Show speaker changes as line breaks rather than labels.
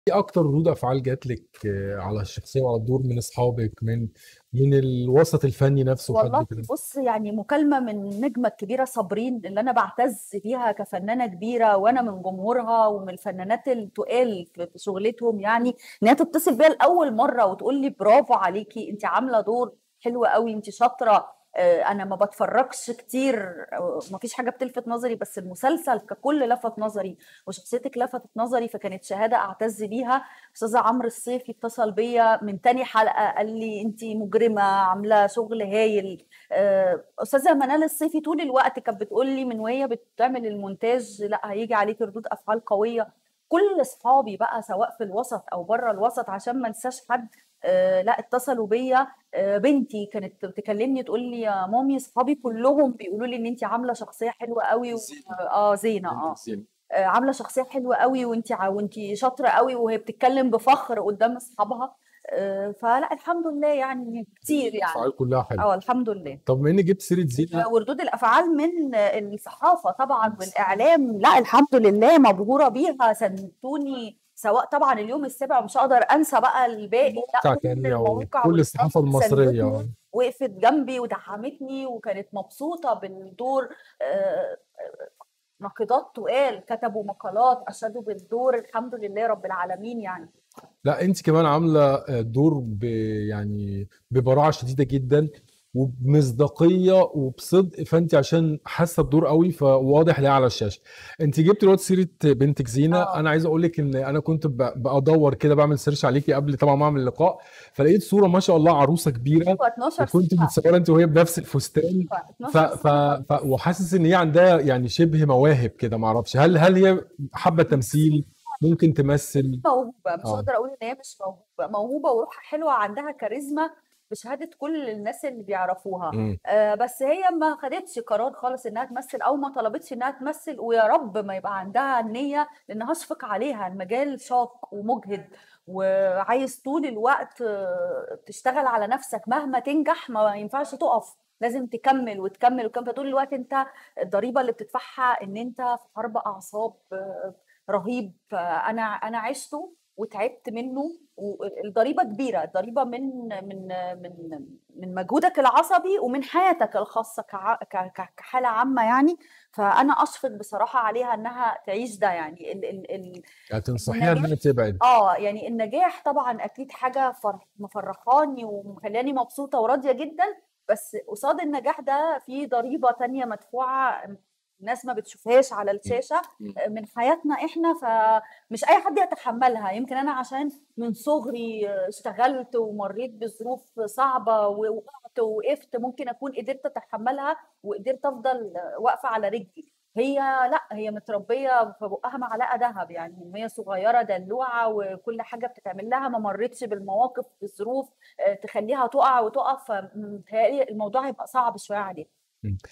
إيه أكتر ردود أفعال جات لِك على الشخصية وعلى الدور من أصحابِك من من الوسط الفني نفسه
والله
حد كده؟
بُص يعني مكالمة من النجمة الكبيرة صابرين اللي أنا باعتز بيها كفنانة كبيرة وأنا من جمهورها ومن الفنانات التقال في في شغلتهم يعني، إن هي تتصل بيّا لأول مرة وتقول لي برافو عليكِ أنتِ عاملة دور حلو أوي، أنتِ شاطرة آآ أنا ما باتفرجش كتير ما فيش حاجة بتلفت نظري بس المسلسل ككل لفت نظري وشخصيتِك لفتت نظري، فكانت شهادة أعتز بيها. أستاذ عمرو الصيفي اتصل بيّا من تاني حلقة قال لي: "أنتِ مجرمة، عاملة شغل هايل." آآ أستاذة منال الصيفي طول الوقت كانت بتقول لي من وهي بتعمل المونتاج لأ هييجي عليكِ ردود أفعال قوية. كل أصحابي بقى سواء في الوسط أو برّه الوسط عشان ما انساش حد آآ لأ اتصلوا بيّا، آآ بنتي كانت تكلمني تقول لي: "يا مامي صحابي كلهم بيقولوا لي إن أنتِ عاملة شخصية حلوة أوي." و
زينة،
آه زينة
بنتِك
آه.
زينة.
آآ عاملة شخصية حلوة أوي وأنتِ ع وأنتِ شاطرة أوي وهي بتتكلم بفخر قدّام أصحابها. آآ فلأ الحمد لله يعني كتير يعني.
الأفعال كلها حلوة.
آه الحمد لله.
طب بما إنِّك جبتِ سيرة زينة
وردود الأفعال من الصحافة طبعًا والإعلام، لأ الحمد لله مبهورة بيها، ساندوني سواء طبعًا اليوم السابع ومش هاقدر أنسى بقى الباقي، لأ
مواقع
كل
تانية
المواقع
وكل الصحافة
والصحف
المصرية
ساندتني،
آه.
وقفت جنبي ودعمتني وكانت مبسوطة بالدور. آآ ناقدات تقال كتبوا مقالات أشادوا بالدور، الحمد لله رب العالمين يعني.
لأ أنتِ كمان عاملة آآ دور ب يعني ببراعة شديدة جدًا وبمصداقية وبصدق، فأنتِ عشان حاسة الدور أوي فواضح ده على الشاشة. أنتِ جبتِ دلوقتي سيرة بنتِك زينة،
آه.
أنا عايز أقول لِك إن أنا كنت ب بادوّر كده باعمل search عليكِ قبل طبعًا ما أعمل اللقاء، فلقيت صورة ما شاء الله عروسة كبيرة
أيوه 12
وكنتِ
سنة.
متصورة أنتِ وهي بنفس الفستان
أيوه
ف
12
ف
سنة
ف وحاسس إن هي عندها يعني شبه مواهب كده ما أعرفش، هل هل هي حابة التمثيل، ممكن تمثل؟
موهوبة، مش
آه.
هاقدر أقول إن هي مش موهوبة، موهوبة وروحها حلوة، عندها كاريزما بشهادة كل الناس اللي بيعرفوها.
إمم.
آآ بس هي ما خدتش قرار خالص إنها تمثل أو ما طلبتش إنها تمثل ويا رب ما يبقى عندها النية، لإن هاشفق عليها، المجال شاق ومُجهد وعايز طول الوقت تشتغل على نفسك مهما تنجح ما ينفعش تُقف، لازم تكمّل وتكمّل وتكمّل، فطول الوقت أنت الضريبة اللي بتدفعها إن أنت في حرب أعصاب رهيب، فأنا أنا عِشته وتعبت منه والضريبة كبيرة، الضريبة من من من من مجهودك العصبي ومن حياتك الخاصة كع ك ك كحالة عامة يعني، فأنا أشفق بصراحة عليها إنها تعيش ده يعني ال ال ال
يعني تنصحيها
النجاح
إنها تبعد.
آه، يعني النجاح طبعًا أكيد حاجة فر مفرحاني ومخلّياني مبسوطة وراضية جدًا، بس قصاد النجاح ده في ضريبة تانية مدفوعة الناس ما بتشوفهاش على
إمم،
الشاشة
إمم.
من حياتنا إحنا، فمش أي حد يتحمّلها، يمكن أنا عشان من صغري اشتغلت ومرّيت بظروف صعبة ووقعت ووقفت، ممكن أكون قدرت أتحمّلها وقدرت أفضل واقفة على رجلي. هي لأ، هي متربية في بُقّها معلقة دهب يعني من وهي صغيرة دلوعة وكل حاجة بتتعمل لها، ما مرّتش بالمواقف بالظروف آآ تخلّيها تُقع وتُقف، فمتهيأ لي الموضوع هيبقى صعب شوية عليها.
إمم.